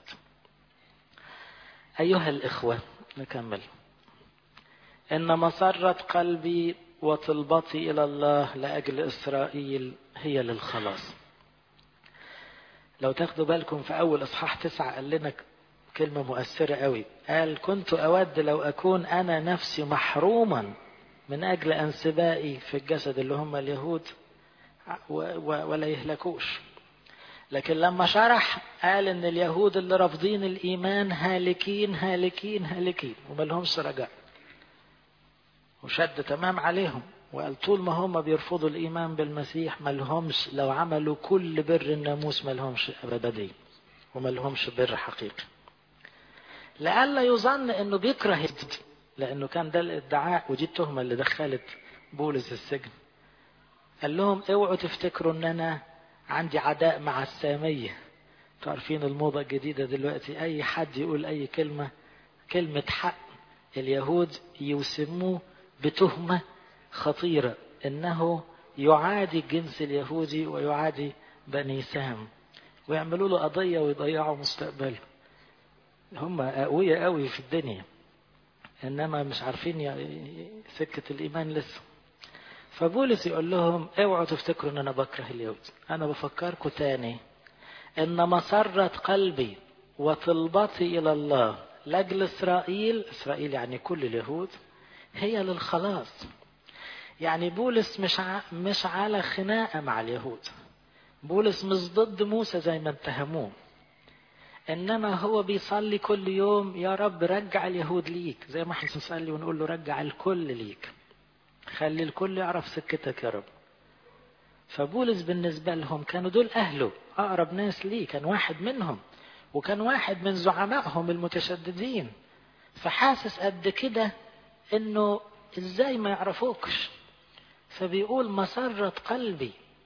أيها الإخوة نكمل إن مسرة قلبي وطلبتي إلى الله لأجل إسرائيل هي للخلاص لو تاخدوا بالكم في أول إصحاح تسعة قال لنا كلمة مؤثرة قوي قال كنت أود لو أكون أنا نفسي محروما من أجل أنسبائي في الجسد اللي هم اليهود ولا يهلكوش لكن لما شرح قال ان اليهود اللي رافضين الايمان هالكين هالكين هالكين وما لهمش رجاء وشد تمام عليهم وقال طول ما هم بيرفضوا الايمان بالمسيح ما لهمش لو عملوا كل بر الناموس ما لهمش ابدي وما لهمش بر حقيقي لئلا يظن انه بيكره لانه كان ده الادعاء ودي التهمه اللي دخلت بولس السجن قال لهم اوعوا تفتكروا ان انا عندي عداء مع السامية عارفين الموضة الجديدة دلوقتي اي حد يقول اي كلمة كلمة حق اليهود يسموه بتهمة خطيرة انه يعادي الجنس اليهودي ويعادي بني سام ويعملوا له قضية ويضيعوا مستقبله هم قوية قوي في الدنيا انما مش عارفين يعني سكة الايمان لسه فبولس يقول لهم اوعوا تفتكروا ان انا بكره اليهود انا بفكركم تاني ان مسرة قلبي وطلبتي الى الله لاجل اسرائيل اسرائيل يعني كل اليهود هي للخلاص يعني بولس مش ع... مش على خناقه مع اليهود بولس مش ضد موسى زي ما اتهموه انما هو بيصلي كل يوم يا رب رجع اليهود ليك زي ما احنا بنصلي ونقول له رجع الكل ليك خلي الكل يعرف سكتك يا رب فبولس بالنسبة لهم كانوا دول أهله أقرب ناس ليه كان واحد منهم وكان واحد من زعمائهم المتشددين فحاسس قد كده انه ازاي ما يعرفوكش فبيقول مسرة قلبي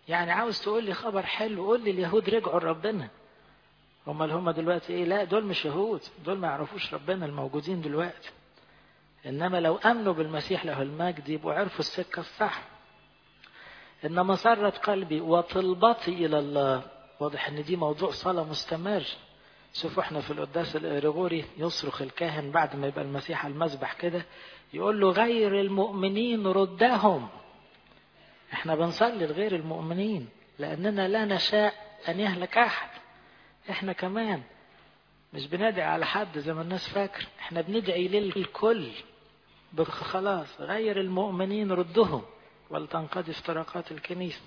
يعني عاوز تقول لي خبر حلو قول لي اليهود رجعوا لربنا هم اللي هم دلوقتي ايه لا دول مش يهود دول ما يعرفوش ربنا الموجودين دلوقتي انما لو امنوا بالمسيح له المجد يبقوا عرفوا السكه الصح ان مسرة قلبي وطلبتي الى الله واضح ان دي موضوع صلاه مستمر شوفوا احنا في القداس الإرغوري يصرخ الكاهن بعد ما يبقى المسيح على المذبح كده يقول له غير المؤمنين ردهم احنا بنصلي لغير المؤمنين لأننا لا نشاء أن يهلك أحد احنا كمان مش بندعي على حد زي ما الناس فاكر احنا بندعي للكل خلاص غير المؤمنين ردهم ولتنقضي افتراقات الكنيسه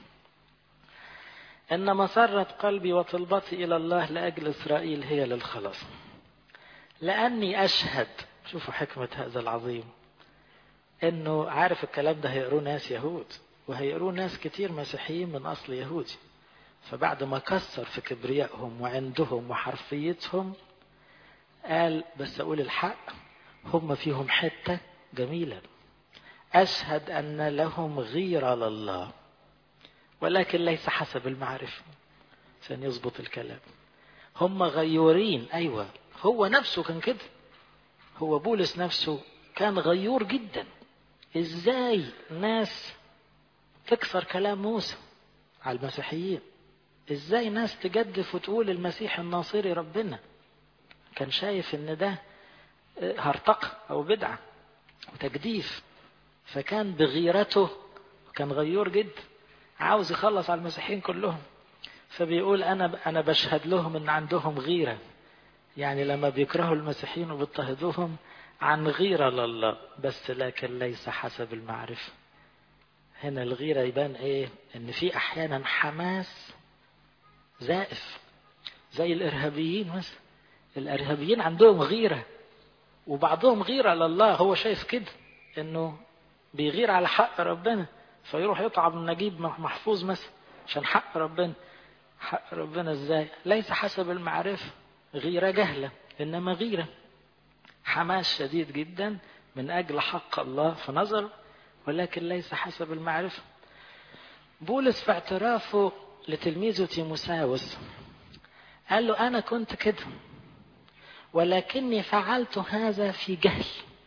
إن مسرة قلبي وطلبتي إلى الله لأجل إسرائيل هي للخلاص لأني أشهد شوفوا حكمة هذا العظيم إنه عارف الكلام ده هيقروه ناس يهود وهيقروه ناس كتير مسيحيين من أصل يهودي فبعد ما كسر في كبريائهم وعندهم وحرفيتهم قال بس أقول الحق هم فيهم حتة جميلة أشهد أن لهم غيرة لله ولكن ليس حسب المعرفة عشان يظبط الكلام هم غيورين أيوة هو نفسه كان كده هو بولس نفسه كان غيور جدا ازاي ناس تكسر كلام موسى على المسيحيين ازاي ناس تجدف وتقول المسيح الناصري ربنا كان شايف ان ده هرطقة او بدعة وتجديف فكان بغيرته كان غيور جدا عاوز يخلص على المسيحيين كلهم فبيقول انا انا بشهد لهم ان عندهم غيره يعني لما بيكرهوا المسيحيين وبيضطهدوهم عن غيره لله بس لكن ليس حسب المعرفه هنا الغيره يبان ايه ان في احيانا حماس زائف زي الارهابيين مثلا الارهابيين عندهم غيره وبعضهم غيره لله هو شايف كده انه بيغير على حق ربنا فيروح يطعم نجيب محفوظ مثلا عشان حق ربنا حق ربنا ازاي ليس حسب المعرفة غيرة جهلة انما غيرة حماس شديد جدا من اجل حق الله في نظر ولكن ليس حسب المعرفة بولس في اعترافه لتلميذه تيموساوس قال له انا كنت كده ولكني فعلت هذا في جهل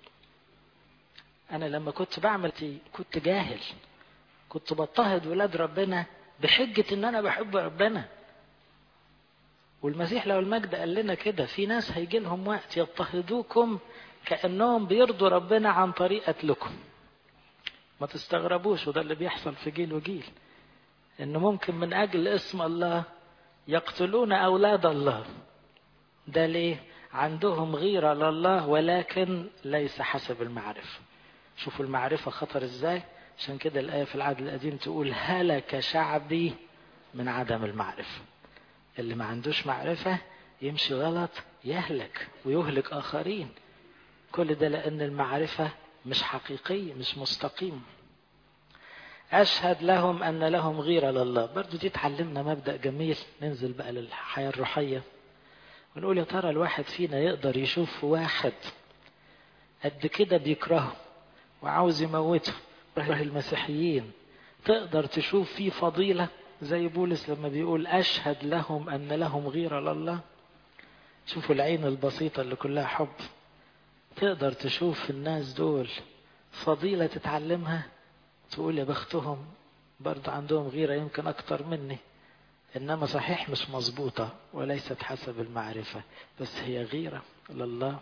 انا لما كنت بعمل كنت جاهل كنت بضطهد ولاد ربنا بحجة ان انا بحب ربنا والمسيح لو المجد قال لنا كده في ناس هيجي لهم وقت يضطهدوكم كأنهم بيرضوا ربنا عن طريق قتلكم ما تستغربوش وده اللي بيحصل في جيل وجيل ان ممكن من اجل اسم الله يقتلون اولاد الله ده ليه عندهم غيرة لله ولكن ليس حسب المعرفة شوفوا المعرفة خطر ازاي عشان كده الآية في العهد القديم تقول هلك شعبي من عدم المعرفة اللي ما عندوش معرفة يمشي غلط يهلك ويهلك آخرين كل ده لأن المعرفة مش حقيقية مش مستقيم أشهد لهم أن لهم غيرة لله برضو دي تعلمنا مبدأ جميل ننزل بقى للحياة الروحية ونقول يا ترى الواحد فينا يقدر يشوف واحد قد كده بيكرهه وعاوز يموته بكره المسيحيين تقدر تشوف فيه فضيلة زي بولس لما بيقول أشهد لهم أن لهم غيرة لله شوفوا العين البسيطة اللي كلها حب تقدر تشوف الناس دول فضيلة تتعلمها تقول يا بختهم برضه عندهم غيرة يمكن أكتر مني إنما صحيح مش مظبوطة وليست حسب المعرفة بس هي غيرة لله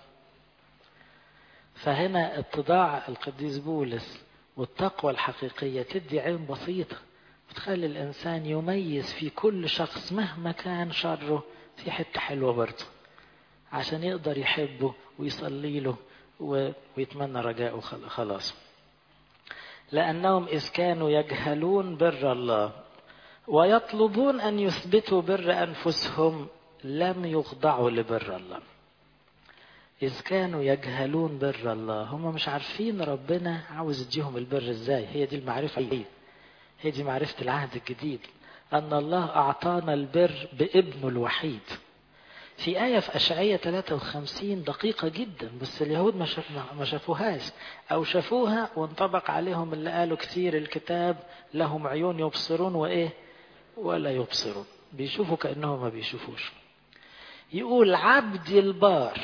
فهنا اتضاع القديس بولس والتقوى الحقيقية تدي عين بسيطة وتخلي الإنسان يميز في كل شخص مهما كان شره في حتة حلوة برضه عشان يقدر يحبه ويصلي له ويتمنى رجاءه خلاص لأنهم إذ كانوا يجهلون بر الله ويطلبون أن يثبتوا بر أنفسهم لم يخضعوا لبر الله إذ كانوا يجهلون بر الله هم مش عارفين ربنا عاوز يديهم البر إزاي هي دي المعرفة الجديد هي دي معرفة العهد الجديد أن الله أعطانا البر بابنه الوحيد في آية في أشعية 53 دقيقة جدا بس اليهود ما, شاف ما شافوهاش أو شافوها وانطبق عليهم اللي قالوا كتير الكتاب لهم عيون يبصرون وإيه ولا يبصرون بيشوفوا كأنهم ما بيشوفوش يقول عبدي البار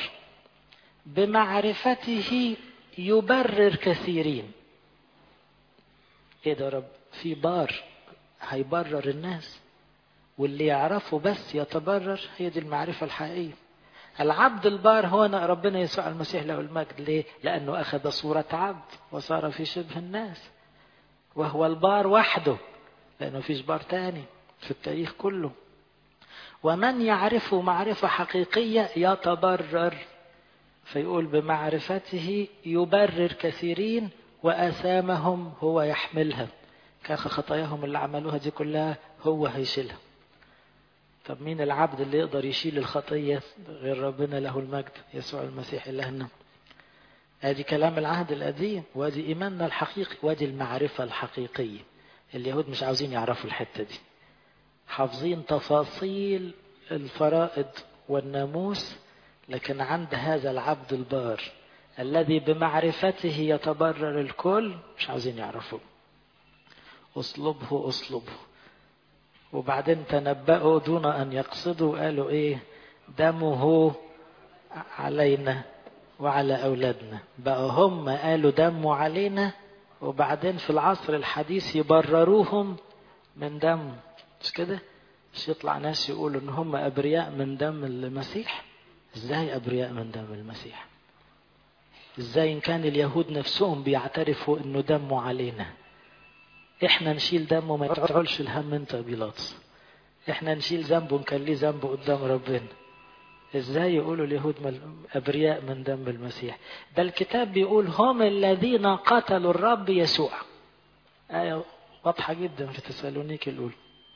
بمعرفته يبرر كثيرين ايه ده يا رب في بار هيبرر الناس واللي يعرفه بس يتبرر هي دي المعرفة الحقيقية العبد البار هو ربنا يسوع المسيح له المجد ليه لأنه أخذ صورة عبد وصار في شبه الناس وهو البار وحده لأنه فيش بار تاني في التاريخ كله ومن يعرفه معرفة حقيقية يتبرر فيقول بمعرفته يبرر كثيرين وآثامهم هو يحملها كان خطاياهم اللي عملوها دي كلها هو هيشيلها طب مين العبد اللي يقدر يشيل الخطية غير ربنا له المجد يسوع المسيح إلهنا ادي كلام العهد القديم وادي ايماننا الحقيقي وادي المعرفة الحقيقية اليهود مش عاوزين يعرفوا الحتة دي حافظين تفاصيل الفرائض والناموس لكن عند هذا العبد البار الذي بمعرفته يتبرر الكل مش عاوزين يعرفوه اصلبه اصلبه وبعدين تنبأوا دون أن يقصدوا قالوا إيه دمه علينا وعلى أولادنا بقى هم قالوا دمه علينا وبعدين في العصر الحديث يبرروهم من دم مش كده مش يطلع ناس يقولوا ان هم ابرياء من دم المسيح ازاي ابرياء من دم المسيح ازاي ان كان اليهود نفسهم بيعترفوا انه دمه علينا احنا نشيل دمه ما يتعولش الهم انت يا بيلاطس احنا نشيل ذنبه نكليه ذنبه قدام ربنا ازاي يقولوا اليهود ابرياء من دم المسيح ده الكتاب بيقول هم الذين قتلوا الرب يسوع آية واضحة جدا في تسالونيك الأولى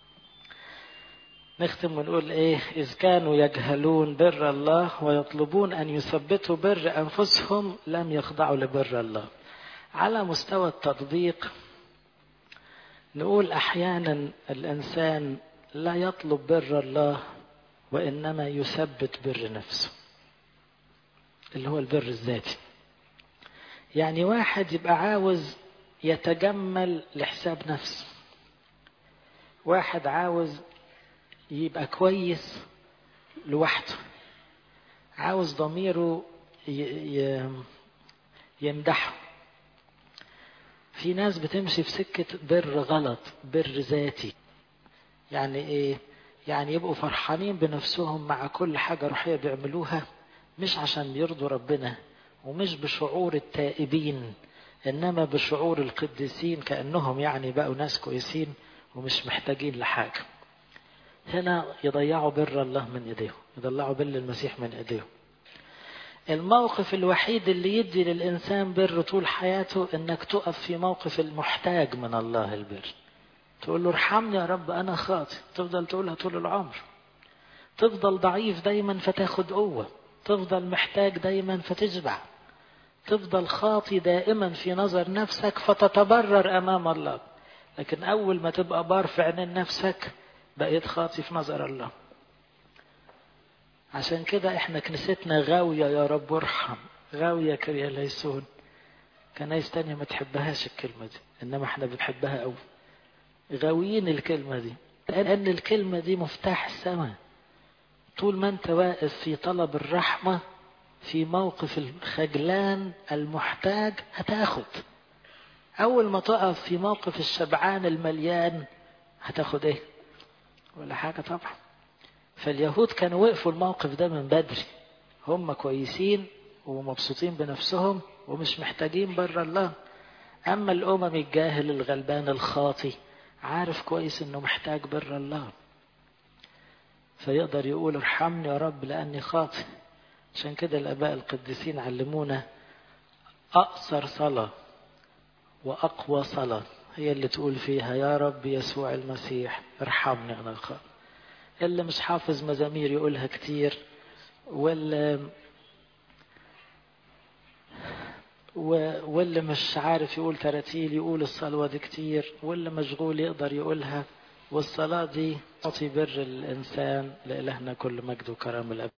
نختم ونقول ايه إذ كانوا يجهلون بر الله ويطلبون أن يثبتوا بر أنفسهم لم يخضعوا لبر الله على مستوى التطبيق نقول أحيانا الإنسان لا يطلب بر الله وإنما يثبت بر نفسه اللي هو البر الذاتي يعني واحد يبقى عاوز يتجمل لحساب نفسه واحد عاوز يبقى كويس لوحده عاوز ضميره يمدحه في ناس بتمشي في سكة بر غلط بر ذاتي يعني ايه يعني يبقوا فرحانين بنفسهم مع كل حاجة روحية بيعملوها مش عشان يرضوا ربنا ومش بشعور التائبين إنما بشعور القديسين كأنهم يعني بقوا ناس كويسين ومش محتاجين لحاجة هنا يضيعوا بر الله من ايديهم يضيعوا بر المسيح من ايديهم الموقف الوحيد اللي يدي للإنسان بر طول حياته إنك تقف في موقف المحتاج من الله البر تقول له ارحمني يا رب أنا خاطئ تفضل تقولها طول العمر تفضل ضعيف دايما فتاخد قوة تفضل محتاج دايما فتشبع تفضل خاطي دائما في نظر نفسك فتتبرر أمام الله لكن أول ما تبقى بار في عينين نفسك بقيت خاطي في نظر الله عشان كده احنا كنيستنا غاوية يا رب ارحم غاوية كريا ليسون كنايس تانية ما تحبهاش الكلمة دي انما احنا بنحبها قوي غاويين الكلمة دي لان الكلمة دي مفتاح السماء طول ما انت واقف في طلب الرحمة في موقف الخجلان المحتاج هتاخد اول ما تقف في موقف الشبعان المليان هتاخد ايه ولا حاجة طبعا فاليهود كانوا وقفوا الموقف ده من بدري هم كويسين ومبسوطين بنفسهم ومش محتاجين بر الله أما الأمم الجاهل الغلبان الخاطي عارف كويس إنه محتاج بر الله فيقدر يقول ارحمني يا رب لأني خاطي عشان كده الآباء القديسين علمونا أقصر صلاة وأقوى صلاة هي اللي تقول فيها يا رب يسوع المسيح ارحمني أنا الخاطئ اللي مش حافظ مزامير يقولها كتير واللي واللي مش عارف يقول تراتيل يقول الصلوة دي كتير واللي مشغول يقدر يقولها والصلاة دي تعطي بر الإنسان لإلهنا كل مجد وكرم الأب